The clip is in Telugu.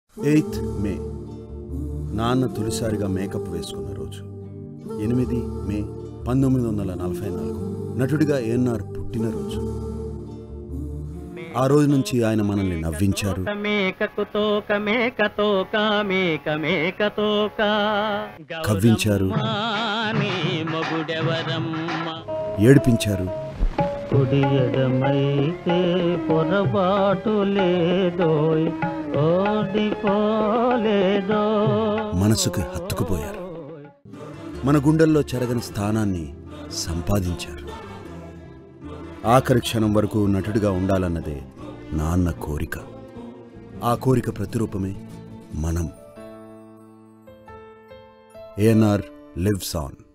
ఎయిత్ మే నాన్న తొలిసారిగా మేకప్ వేసుకున్న రోజు ఎనిమిది మే పంతొమ్మిది వందల నలభై నాలుగు నటుడిగా ఏఎన్ఆర్ పుట్టినరోజు ఆ రోజు నుంచి ఆయన మనల్ని నవ్వించారు మేకకు తోక మేక తోక మేక మేక తోక కవ్వించారు. నీ మొగుడెవరమ్మ ఏడిపించారు కుడి ఎడమైతే పొరపాటు లేదోయ్ ఓడిపోలేదో మనసుకి హత్తుకుపోయారు మన గుండెల్లో చెరగని స్థానాన్ని సంపాదించారు ఆఖరి క్షణం వరకు నటుడిగా ఉండాలన్నదే నాన్న కోరిక ఆ కోరిక ప్రతిరూపమే మనం ఏఎన్ఆర్ లివ్స్ ఆన్